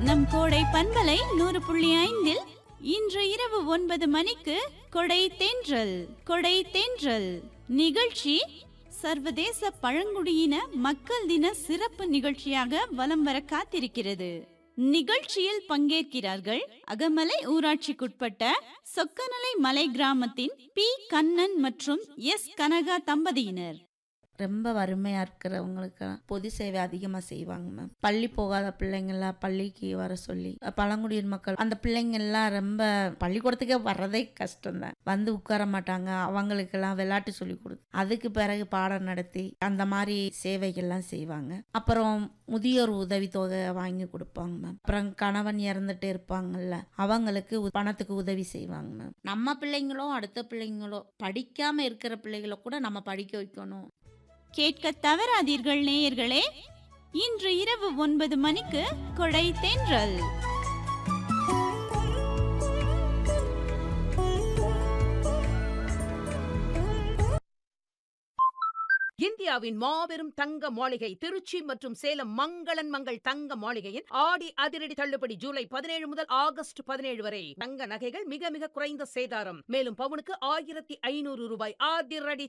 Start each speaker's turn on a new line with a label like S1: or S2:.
S1: நம் கோடை பண்பலை நூறு புள்ளி ஐந்தில் இன்று இரவு ஒன்பது மணிக்கு கொடை தென்றல் கொடை தென்றல் நிகழ்ச்சி சர்வதேச பழங்குடியின மக்கள் தின சிறப்பு நிகழ்ச்சியாக வலம் வர காத்திருக்கிறது நிகழ்ச்சியில் பங்கேற்கிறார்கள் அகமலை ஊராட்சிக்குட்பட்ட சொக்கநலை மலை கிராமத்தின் பி கண்ணன் மற்றும் எஸ் கனகா தம்பதியினர்
S2: ரொம்ப வறுமையாக இருக்கிறவங்களுக்கு பொது சேவை அதிகமாக செய்வாங்க மேம் பள்ளி போகாத பிள்ளைங்களாம் பள்ளிக்கு வர சொல்லி பழங்குடியின மக்கள் அந்த பிள்ளைங்கள்லாம் ரொம்ப பள்ளிக்கூடத்துக்கே வர்றதே கஷ்டம்தான் வந்து உட்கார மாட்டாங்க அவங்களுக்கெல்லாம் விளையாட்டு சொல்லி கொடுத்து அதுக்கு பிறகு பாடம் நடத்தி அந்த மாதிரி சேவைகள்லாம் செய்வாங்க அப்புறம் முதியோர் உதவித்தொகை வாங்கி கொடுப்பாங்க மேம் அப்புறம் கணவன் இறந்துட்டு இருப்பாங்கல்ல அவங்களுக்கு உ- பணத்துக்கு உதவி செய்வாங்க மேம் நம்ம பிள்ளைங்களோ அடுத்த பிள்ளைங்களோ படிக்காம இருக்கிற பிள்ளைகள கூட நம்ம படிக்க வைக்கணும்
S1: கேட்க தவறாதீர்கள் நேயர்களே இன்று இரவு ஒன்பது மணிக்கு கொடை தென்றல்
S3: இந்தியாவின் மாபெரும் தங்க மாளிகை திருச்சி மற்றும் சேலம் மங்களன் மங்கள் தங்க மாளிகையின் ஆடி அதிரடி தள்ளுபடி ஜூலை பதினேழு முதல் ஆகஸ்ட் பதினேழு வரை தங்க நகைகள் மிக மிக குறைந்த சேதாரம் மேலும் பவுனுக்கு ஆயிரத்தி ஐநூறு ரூபாய் அதிரடி